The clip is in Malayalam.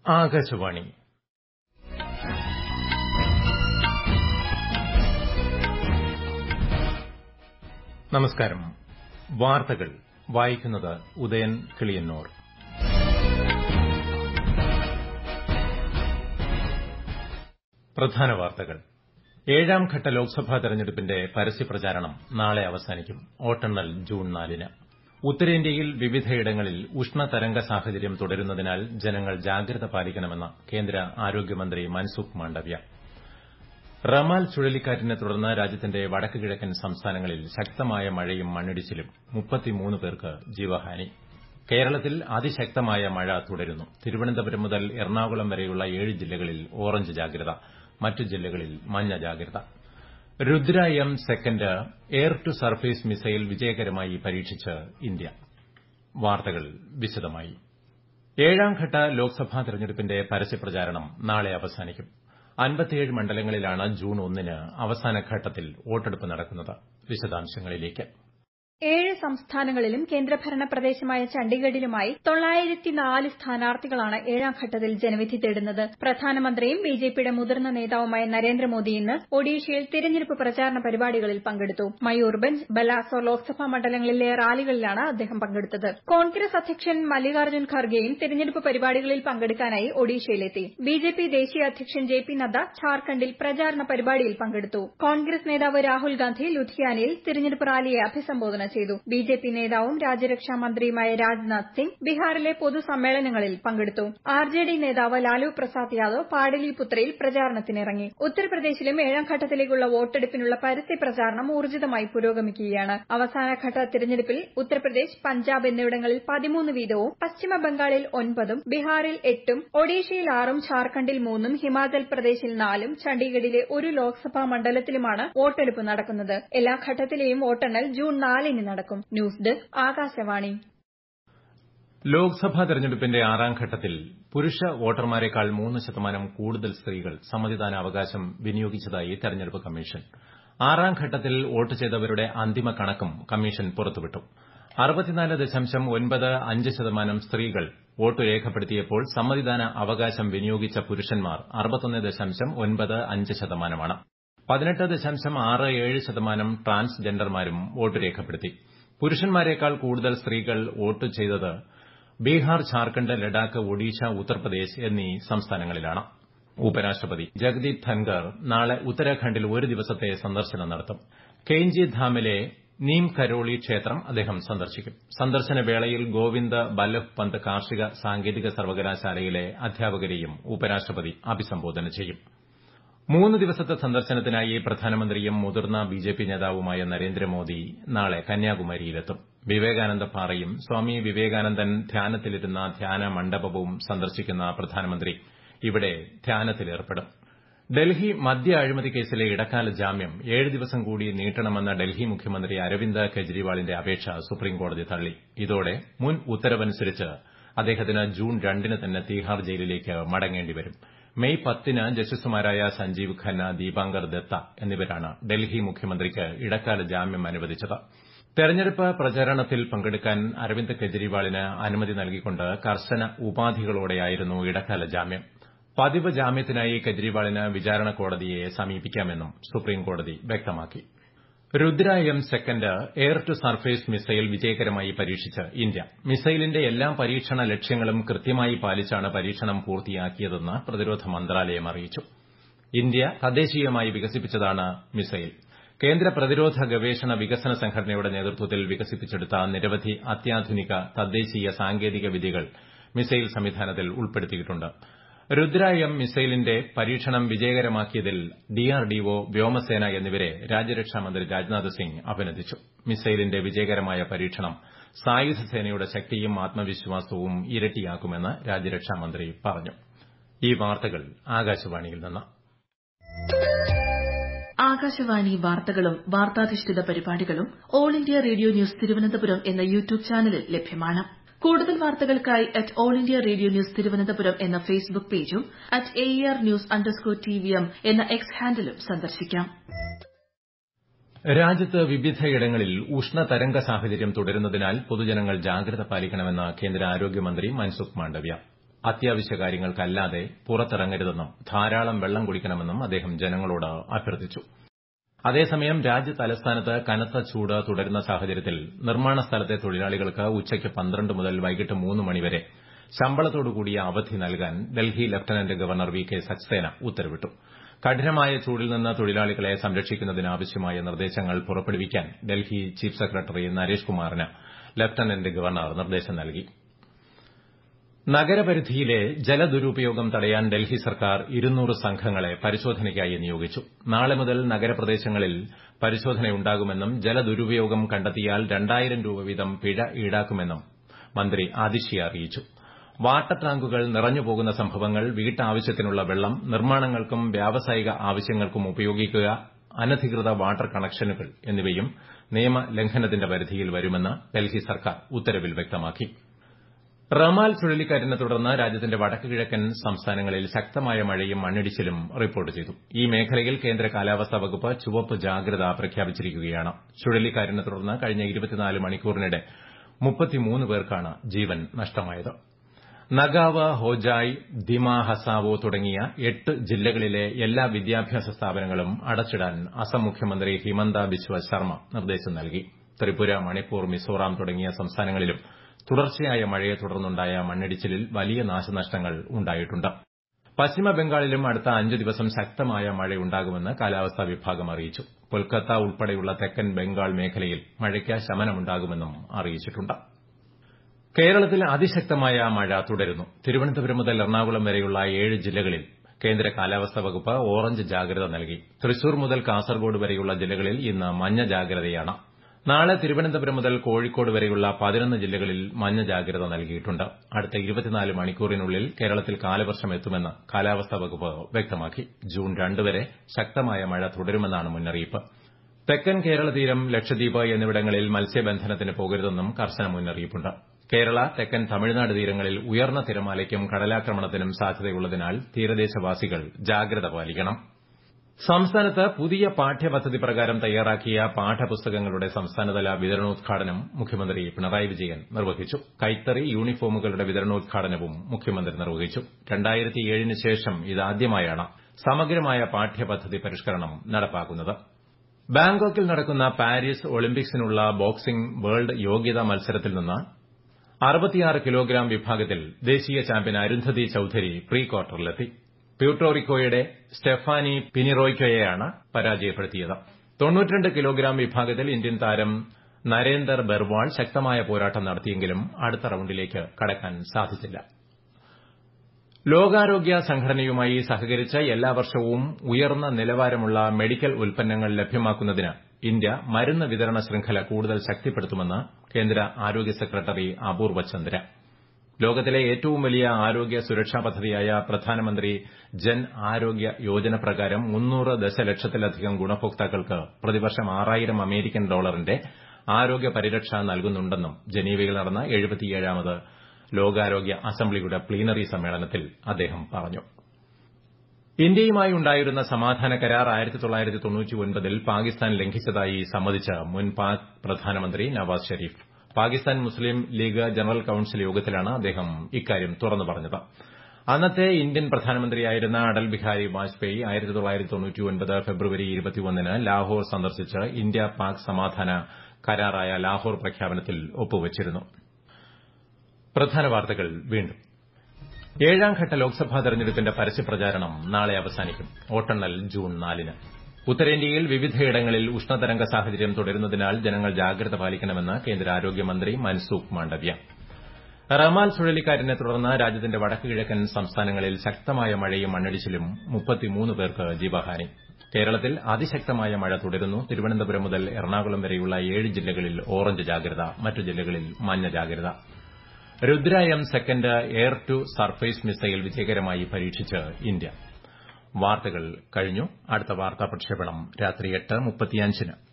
ആകാശവാണി നമസ്കാരം വാർത്തകൾ വായിക്കുന്നത് ഉദയൻ കിളിയന്നൂർ പ്രധാന വാർത്തകൾ ഏഴാം ഘട്ട ലോക്സഭാ തെരഞ്ഞെടുപ്പിന്റെ പരസ്യപ്രചാരണം നാളെ അവസാനിക്കും വോട്ടെണ്ണൽ ജൂൺ നാലിന് ഉത്തരേന്ത്യയിൽ വിവിധയിടങ്ങളിൽ ഉഷ്ണതരംഗ സാഹചര്യം തുടരുന്നതിനാൽ ജനങ്ങൾ ജാഗ്രത പാലിക്കണമെന്ന് കേന്ദ്ര ആരോഗ്യമന്ത്രി മൻസുഖ് മാണ്ഡവ്യ റമാൽ ചുഴലിക്കാറ്റിനെ തുടർന്ന് രാജ്യത്തിന്റെ വടക്ക് കിഴക്കൻ സംസ്ഥാനങ്ങളിൽ ശക്തമായ മഴയും മണ്ണിടിച്ചിലും പേർക്ക് ജീവഹാനി കേരളത്തിൽ അതിശക്തമായ മഴ തുടരുന്നു തിരുവനന്തപുരം മുതൽ എറണാകുളം വരെയുള്ള ഏഴ് ജില്ലകളിൽ ഓറഞ്ച് ജാഗ്രത മറ്റ് ജില്ലകളിൽ മഞ്ഞ ജാഗ്രത Rudra M second air to surface missile വിജയകരമായി പരീക്ഷിച്ച് ഇന്ത്യ വാർത്തകൾ വിശദമായി ഏഴാം ഘട്ട ലോക്സഭാ തെരഞ്ഞെടുപ്പിന്റെ പരസ്യപ്രചാരണം നാളെ അവസാനിക്കും അൻപത്തിയേഴ് മണ്ഡലങ്ങളിലാണ് ജൂൺ ഒന്നിന് അവസാന ഘട്ടത്തിൽ വോട്ടെടുപ്പ് നടക്കുന്നത് വിശദാംശങ്ങളിലേക്ക് ഏഴ് സംസ്ഥാനങ്ങളിലും കേന്ദ്രഭരണ പ്രദേശമായ ചണ്ഡിഗഡിലുമായി തൊള്ളായിരത്തിനാല് സ്ഥാനാർത്ഥികളാണ് ഏഴാം ഘട്ടത്തിൽ ജനവിധി തേടുന്നത് പ്രധാനമന്ത്രിയും ബിജെപിയുടെ മുതിർന്ന നേതാവുമായ നരേന്ദ്രമോദി ഇന്ന് ഒഡീഷയിൽ തിരഞ്ഞെടുപ്പ് പ്രചാരണ പരിപാടികളിൽ പങ്കെടുത്തു മയൂർബഞ്ച് ബലാസോർ ലോക്സഭാ മണ്ഡലങ്ങളിലെ റാലികളിലാണ് അദ്ദേഹം പങ്കെടുത്തത് കോൺഗ്രസ് അധ്യക്ഷൻ മല്ലികാർജ്ജുൻ ഖർഗെയും തിരഞ്ഞെടുപ്പ് പരിപാടികളിൽ പങ്കെടുക്കാനായി ഒഡീഷയിലെത്തി ബിജെപി ദേശീയ അധ്യക്ഷൻ ജെ പി നദ്ദ ഝാർഖണ്ഡിൽ പ്രചാരണ പരിപാടിയിൽ പങ്കെടുത്തു കോൺഗ്രസ് നേതാവ് രാഹുൽ ഗാന്ധി ലുധിയാനയിൽ തിരഞ്ഞെടുപ്പ് റാലിയെ അഭിസംബോധന ചെയ്തു ബിജെപി നേതാവും രാജ്യരക്ഷാ മന്ത്രിയുമായ രാജ്നാഥ് സിംഗ് ബീഹാറിലെ പൊതുസമ്മേളനങ്ങളിൽ പങ്കെടുത്തു ആർജെഡി നേതാവ് ലാലു പ്രസാദ് യാദവ് പാടലിപുത്രയിൽ പ്രചാരണത്തിനിറങ്ങി ഉത്തർപ്രദേശിലും ഏഴാം ഘട്ടത്തിലേക്കുള്ള വോട്ടെടുപ്പിനുള്ള പരസ്യ പ്രചാരണം ഊർജിതമായി പുരോഗമിക്കുകയാണ് അവസാനഘട്ട തിരഞ്ഞെടുപ്പിൽ ഉത്തർപ്രദേശ് പഞ്ചാബ് എന്നിവിടങ്ങളിൽ പതിമൂന്ന് വീതവും പശ്ചിമ ബംഗാളിൽ ഒൻപതും ബീഹാറിൽ എട്ടും ഒഡീഷയിൽ ആറും ഝാർഖണ്ഡിൽ മൂന്നും ഹിമാചൽ പ്രദേശിൽ നാലും ചണ്ഡീഗഡിലെ ഒരു ലോക്സഭാ മണ്ഡലത്തിലുമാണ് വോട്ടെടുപ്പ് നടക്കുന്നത് എല്ലാ ഘട്ടത്തിലെയും വോട്ടെണ്ണൽ ജൂൺ നാലിന് നടക്കും ന്യൂസ് ഡെസ്ക് ആകാശവാണി ലോക്സഭാ തെരഞ്ഞെടുപ്പിന്റെ ആറാം ഘട്ടത്തിൽ പുരുഷ വോട്ടർമാരെക്കാൾ മൂന്ന് ശതമാനം കൂടുതൽ സ്ത്രീകൾ സമ്മതിദാനാവകാശം വിനിയോഗിച്ചതായി തെരഞ്ഞെടുപ്പ് കമ്മീഷൻ ആറാം ഘട്ടത്തിൽ വോട്ട് ചെയ്തവരുടെ അന്തിമ കണക്കും കമ്മീഷൻ പുറത്തുവിട്ടു ശതമാനം സ്ത്രീകൾ വോട്ട് രേഖപ്പെടുത്തിയപ്പോൾ സമ്മതിദാന അവകാശം വിനിയോഗിച്ച പുരുഷന്മാർ ശതമാനമാണ് ശതമാനം ട്രാൻസ്ജെൻഡർമാരും വോട്ട് രേഖപ്പെടുത്തി പുരുഷന്മാരെക്കാൾ കൂടുതൽ സ്ത്രീകൾ വോട്ട് ചെയ്തത് ബീഹാർ ഝാർഖണ്ഡ് ലഡാക്ക് ഒഡീഷ ഉത്തർപ്രദേശ് എന്നീ സംസ്ഥാനങ്ങളിലാണ് ഉപരാഷ്ട്രപതി ജഗദീപ് ധൻകർ നാളെ ഉത്തരാഖണ്ഡിൽ ഒരു ദിവസത്തെ സന്ദർശനം നടത്തും കെയ്ൻജി ധാമിലെ നീം കരോളി ക്ഷേത്രം അദ്ദേഹം സന്ദർശിക്കും സന്ദർശന വേളയിൽ ഗോവിന്ദ് ബല്ലഭ് പന്ത് കാർഷിക സാങ്കേതിക സർവകലാശാലയിലെ അധ്യാപകരെയും ഉപരാഷ്ട്രപതി അഭിസംബോധന ചെയ്യും മൂന്ന് ദിവസത്തെ സന്ദർശനത്തിനായി പ്രധാനമന്ത്രിയും മുതിർന്ന ബിജെപി നേതാവുമായ നരേന്ദ്രമോദി നാളെ കന്യാകുമാരിയിലെത്തും വിവേകാനന്ദ പാറയും സ്വാമി വിവേകാനന്ദൻ ധ്യാനത്തിലിരുന്ന ധ്യാന മണ്ഡപവും സന്ദർശിക്കുന്ന പ്രധാനമന്ത്രി ഇവിടെ ധ്യാനത്തിലേർപ്പെടും ഡൽഹി മദ്യ അഴിമതി കേസിലെ ഇടക്കാല ജാമ്യം ഏഴ് ദിവസം കൂടി നീട്ടണമെന്ന ഡൽഹി മുഖ്യമന്ത്രി അരവിന്ദ് കെജ്രിവാളിന്റെ അപേക്ഷ സുപ്രീംകോടതി തള്ളി ഇതോടെ മുൻ ഉത്തരവനുസരിച്ച് അദ്ദേഹത്തിന് ജൂൺ രണ്ടിന് തന്നെ തീഹാർ ജയിലിലേക്ക് മടങ്ങേണ്ടിവരും മെയ് പത്തിന് ജസ്റ്റിസുമാരായ സഞ്ജീവ് ഖന്ന ദീപാങ്കർ ദത്ത എന്നിവരാണ് ഡൽഹി മുഖ്യമന്ത്രിക്ക് ഇടക്കാല ജാമ്യം അനുവദിച്ചത് തെരഞ്ഞെടുപ്പ് പ്രചാരണത്തിൽ പങ്കെടുക്കാൻ അരവിന്ദ് കെജ്രിവാളിന് അനുമതി നൽകിക്കൊണ്ട് കർശന ഉപാധികളോടെയായിരുന്നു ഇടക്കാല ജാമ്യം പതിവ് ജാമ്യത്തിനായി കെജ്രിവാളിന് വിചാരണ കോടതിയെ സമീപിക്കാമെന്നും സുപ്രീംകോടതി വ്യക്തമാക്കി Rudra M second air to surface missile വിജയകരമായി പരീക്ഷിച്ച് ഇന്ത്യ മിസൈലിന്റെ എല്ലാ പരീക്ഷണ ലക്ഷ്യങ്ങളും കൃത്യമായി പാലിച്ചാണ് പരീക്ഷണം പൂർത്തിയാക്കിയതെന്ന് പ്രതിരോധ മന്ത്രാലയം അറിയിച്ചു ഇന്ത്യ തദ്ദേശീയമായി വികസിപ്പിച്ചതാണ് മിസൈൽ കേന്ദ്ര പ്രതിരോധ ഗവേഷണ വികസന സംഘടനയുടെ നേതൃത്വത്തിൽ വികസിപ്പിച്ചെടുത്ത നിരവധി അത്യാധുനിക തദ്ദേശീയ സാങ്കേതിക വിദ്യകൾ മിസൈൽ സംവിധാനത്തിൽ ഉൾപ്പെടുത്തിയിട്ടുണ്ട് രുദ്ര എം മിസൈലിന്റെ പരീക്ഷണം വിജയകരമാക്കിയതിൽ ഡിആർഡിഒ വ്യോമസേന എന്നിവരെ രാജ്യരക്ഷാമന്ത്രി രാജ്നാഥ് സിംഗ് അഭിനന്ദിച്ചു മിസൈലിന്റെ വിജയകരമായ പരീക്ഷണം സായുധ സേനയുടെ ശക്തിയും ആത്മവിശ്വാസവും ഇരട്ടിയാക്കുമെന്ന് രാജ്യരക്ഷാമന്ത്രി പറഞ്ഞു ഈ വാർത്തകൾ ആകാശവാണിയിൽ നിന്ന് ആകാശവാണി വാർത്തകളും വാർത്താധിഷ്ഠിത പരിപാടികളും all India radio news Thiruvananthapuram എന്ന യൂട്യൂബ് ചാനലിൽ ലഭ്യമാണ് കൂടുതൽ വാർത്തകൾക്കായി at all India radio news Thiruvananthapuram എന്ന ഫേസ്ബുക്ക് പേജും at A R news underscore T V M എന്ന എക്സ് ഹാൻഡിലും സന്ദർശിക്കാം രാജ്യത്ത് വിവിധയിടങ്ങളിൽ ഉഷ്ണതരംഗ സാഹചര്യം തുടരുന്നതിനാൽ പൊതുജനങ്ങൾ ജാഗ്രത പാലിക്കണമെന്ന് കേന്ദ്ര ആരോഗ്യമന്ത്രി മൻസുഖ് മാണ്ഡവ്യ അത്യാവശ്യ കാര്യങ്ങൾക്കല്ലാതെ പുറത്തിറങ്ങരുതെന്നും ധാരാളം വെള്ളം കുടിക്കണമെന്നും അദ്ദേഹം ജനങ്ങളോട് അഭ്യർത്ഥിച്ചു അതേസമയം രാജ്യതലസ്ഥാനത്ത് കനത്ത ചൂട് തുടരുന്ന സാഹചര്യത്തിൽ നിർമ്മാണ സ്ഥലത്തെ തൊഴിലാളികൾക്ക് ഉച്ചയ്ക്ക് പന്ത്രണ്ട് മുതൽ വൈകിട്ട് മൂന്ന് മണിവരെ ശമ്പളത്തോടുകൂടിയ അവധി നൽകാൻ Delhi lieutenant governor V K Saxena ഉത്തരവിട്ടു കഠിനമായ ചൂടിൽ നിന്ന് തൊഴിലാളികളെ സംരക്ഷിക്കുന്നതിനാവശ്യമായ നിർദ്ദേശങ്ങൾ പുറപ്പെടുവിക്കാൻ ഡൽഹി ചീഫ് സെക്രട്ടറി നരേഷ് കുമാറിന് ലഫ്റ്റനന്റ് ഗവർണർ നിർദ്ദേശം നൽകി നഗരപരിധിയിലെ ജലദുരുപയോഗം തടയാൻ ഡൽഹി സർക്കാർ ഇരുന്നൂറ് സംഘങ്ങളെ പരിശോധനയ്ക്കായി നിയോഗിച്ചു നാളെ മുതൽ നഗരപ്രദേശങ്ങളിൽ പരിശോധനയുണ്ടാകുമെന്നും ജലദുരുപയോഗം കണ്ടെത്തിയാൽ രണ്ടായിരം രൂപ വീതം പിഴ ഈടാക്കുമെന്നും മന്ത്രി അതിഷി അറിയിച്ചു വാട്ടർ ടാങ്കുകൾ നിറഞ്ഞുപോകുന്ന സംഭവങ്ങൾ വീട്ടാവശ്യത്തിനുള്ള വെള്ളം നിർമ്മാണങ്ങൾക്കും വ്യാവസായിക ആവശ്യങ്ങൾക്കും ഉപയോഗിക്കുക അനധികൃത വാട്ടർ കണക്ഷനുകൾ എന്നിവയും നിയമലംഘനത്തിന്റെ പരിധിയിൽ വരുമെന്ന് ഡൽഹി സർക്കാർ ഉത്തരവിൽ വ്യക്തമാക്കി റമാൽ ചുഴലിക്കാറ്റിനെ തുടർന്ന് രാജ്യത്തിന്റെ വടക്ക് കിഴക്കൻ സംസ്ഥാനങ്ങളിൽ ശക്തമായ മഴയും മണ്ണിടിച്ചിലും റിപ്പോർട്ട് ചെയ്തു ഈ മേഖലയിൽ കേന്ദ്ര കാലാവസ്ഥാ വകുപ്പ് ചുവപ്പ് ജാഗ്രത പ്രഖ്യാപിച്ചിരിക്കുകയാണ് ചുഴലിക്കാറ്റിനെ തുടർന്ന് കഴിഞ്ഞ മണിക്കൂറിനിടെ പേർക്കാണ് ജീവൻ നഷ്ടമായത് നഗാവ് ഹോജായ് ദിമ ഹസാവോ തുടങ്ങിയ എട്ട് ജില്ലകളിലെ എല്ലാ വിദ്യാഭ്യാസ സ്ഥാപനങ്ങളും അടച്ചിടാൻ അസം മുഖ്യമന്ത്രി ഹിമന്ത ബിശ്വ ശർമ്മ നിർദ്ദേശം നൽകി ത്രിപുര മണിപ്പൂർ മിസോറാം തുടങ്ങിയ സംസ്ഥാനങ്ങളിലും തുടർച്ചയായ മഴയെ തുടർന്നുണ്ടായ മണ്ണിടിച്ചിലിൽ വലിയ നാശനഷ്ടങ്ങൾ ഉണ്ടായിട്ടുണ്ട് പശ്ചിമ ബംഗാളിലും അടുത്ത അഞ്ച് ദിവസം ശക്തമായ മഴയുണ്ടാകുമെന്ന് കാലാവസ്ഥാ വിഭാഗം അറിയിച്ചു കൊൽക്കത്ത ഉൾപ്പെടെയുള്ള തെക്കൻ ബംഗാൾ മേഖലയിൽ മഴയ്ക്ക് ശമനമുണ്ടാകുമെന്നും അറിയിച്ചിട്ടുണ്ട് കേരളത്തിൽ അതിശക്തമായ മഴ തുടരുന്നു തിരുവനന്തപുരം മുതൽ എറണാകുളം വരെയുള്ള ഏഴ് ജില്ലകളിൽ കേന്ദ്ര കാലാവസ്ഥാ വകുപ്പ് ഓറഞ്ച് ജാഗ്രത നൽകി തൃശൂർ മുതൽ കാസർഗോഡ് വരെയുള്ള ജില്ലകളിൽ ഇന്ന് മഞ്ഞ ജാഗ്രതയാണ് നാളെ തിരുവനന്തപുരം മുതൽ കോഴിക്കോട് വരെയുള്ള പതിനൊന്ന് ജില്ലകളിൽ മഞ്ഞ ജാഗ്രത നൽകിയിട്ടുണ്ട് അടുത്ത മണിക്കൂറിനുള്ളിൽ കേരളത്തിൽ കാലവർഷം എത്തുമെന്ന് കാലാവസ്ഥാ വകുപ്പ് വ്യക്തമാക്കി ജൂൺ രണ്ട് വരെ ശക്തമായ മഴ തുടരുമെന്നാണ് മുന്നറിയിപ്പ് തെക്കൻ കേരള തീരം ലക്ഷദ്വീപ് എന്നിവിടങ്ങളിൽ മത്സ്യബന്ധനത്തിന് പോകരുതെന്നും കർശന മുന്നറിയിപ്പുണ്ട് കേരള തെക്കൻ തമിഴ്നാട് തീരങ്ങളിൽ ഉയർന്ന തിരമാലയ്ക്കും കടലാക്രമണത്തിനും സാധ്യതയുള്ളതിനാൽ തീരദേശവാസികൾ ജാഗ്രത പാലിക്കണം സംസ്ഥാനത്ത് പുതിയ പാഠ്യപദ്ധതി പ്രകാരം തയ്യാറാക്കിയ പാഠപുസ്തകങ്ങളുടെ സംസ്ഥാനതല വിതരണോദ്ഘാടനം മുഖ്യമന്ത്രി പിണറായി വിജയൻ നിർവഹിച്ചു കൈത്തറി യൂണിഫോമുകളുടെ വിതരണോദ്ഘാടനവും മുഖ്യമന്ത്രി നിർവഹിച്ചു ന് ശേഷം ഇതാദ്യമായാണ് സമഗ്രമായ പാഠ്യപദ്ധതി പരിഷ്കരണം നടപ്പാക്കുന്നത് ബാങ്കോക്കിൽ നടക്കുന്ന പാരീസ് ഒളിമ്പിക്സിനുള്ള ബോക്സിംഗ് വേൾഡ് യോഗ്യതാ മത്സരത്തിൽ നിന്ന് അറുപത്തിയാറ് കിലോഗ്രാം വിഭാഗത്തിൽ ദേശീയ ചാമ്പ്യൻ അരുന്ധതി ചൌധരി പ്രീ ക്വാർട്ടറിലെത്തി പ്യൂട്ടോറിക്കോയുടെ സ്റ്റെഫാനി പിനിറോയ്ക്കോയെയാണ് പരാജയപ്പെടുത്തിയത് കിലോഗ്രാം വിഭാഗത്തിൽ ഇന്ത്യൻ താരം നരേന്ദർ ബെർവാൾ ശക്തമായ പോരാട്ടം നടത്തിയെങ്കിലും അടുത്ത റൌണ്ടിലേക്ക് കടക്കാൻ സാധിച്ചില്ല ലോകാരോഗ്യ സംഘടനയുമായി സഹകരിച്ച് എല്ലാ വർഷവും ഉയർന്ന നിലവാരമുള്ള മെഡിക്കൽ ഉൽപ്പന്നങ്ങൾ ലഭ്യമാക്കുന്നതിന് ഇന്ത്യ മരുന്ന് വിതരണ ശൃംഖല കൂടുതൽ ശക്തിപ്പെടുത്തുമെന്ന് കേന്ദ്ര ആരോഗ്യ സെക്രട്ടറി അപൂർവ ചന്ദ്ര ലോകത്തിലെ ഏറ്റവും വലിയ ആരോഗ്യ സുരക്ഷാ പദ്ധതിയായ പ്രധാനമന്ത്രി ജൻ ആരോഗ്യ യോജന പ്രകാരം മുന്നൂറ് ദശലക്ഷത്തിലധികം ഗുണഭോക്താക്കൾക്ക് പ്രതിവർഷം ആറായിരം അമേരിക്കൻ ഡോളറിന്റെ ആരോഗ്യ പരിരക്ഷ നൽകുന്നുണ്ടെന്നും ജനീവയിൽ നടന്ന എഴുപത്തിയേഴാമത് ലോകാരോഗ്യ അസംബ്ലിയുടെ പ്ലീനറി സമ്മേളനത്തിൽ അദ്ദേഹം പറഞ്ഞു ഇന്ത്യയുമായി ഉണ്ടായിരുന്ന സമാധാന കരാർ ൽ പാകിസ്ഥാൻ ലംഘിച്ചതായി സമ്മതിച്ച് മുൻ പാക് പ്രധാനമന്ത്രി നവാസ് ഷെരീഫ് പാകിസ്ഥാൻ മുസ്ലിം ലീഗ് ജനറൽ കൌൺസിൽ യോഗത്തിലാണ് അദ്ദേഹം ഇക്കാര്യം തുറന്നു പറഞ്ഞത് അന്നത്തെ ഇന്ത്യൻ പ്രധാനമന്ത്രിയായിരുന്ന അടൽ ബിഹാരി വാജ്പേയി ഫെബ്രുവരി ന് ലാഹോർ സന്ദർശിച്ച് ഇന്ത്യ പാക് സമാധാന കരാറായ ലാഹോർ പ്രഖ്യാപനത്തിൽ ഒപ്പുവച്ചിരുന്നു പ്രധാന വാർത്തകൾ വീണ്ടും ഏഴാംഘട്ട ലോക്സഭാ തെരഞ്ഞെടുപ്പിന്റെ പരസ്യപ്രചാരണം നാളെ അവസാനിക്കും വോട്ടെണ്ണൽ ജൂൺ നാലിന് ഉത്തരേന്ത്യയിൽ വിവിധയിടങ്ങളിൽ ഉഷ്ണതരംഗ സാഹചര്യം തുടരുന്നതിനാൽ ജനങ്ങൾ ജാഗ്രത പാലിക്കണമെന്ന് കേന്ദ്ര ആരോഗ്യമന്ത്രി മൻസൂഖ് മാണ്ഡവ്യ റമാൽ ചുഴലിക്കാറ്റിനെ തുടർന്ന് രാജ്യത്തിന്റെ വടക്ക് കിഴക്കൻ സംസ്ഥാനങ്ങളിൽ ശക്തമായ മഴയും മണ്ണിടിച്ചിലും പേർക്ക് ജീവഹാനി കേരളത്തിൽ അതിശക്തമായ മഴ തുടരുന്നു തിരുവനന്തപുരം മുതൽ എറണാകുളം വരെയുള്ള ഏഴ് ജില്ലകളിൽ ഓറഞ്ച് ജാഗ്രത മറ്റു ജില്ലകളിൽ മഞ്ഞ ജാഗ്രത Rudra M second air to surface missile വിജയകരമായി പരീക്ഷിച്ച് ഇന്ത്യ വാർത്തകൾ കഴിഞ്ഞു അടുത്ത വാർത്താ പ്രക്ഷേപണം രാത്രി എട്ട് മുപ്പത്തിയഞ്ചിന്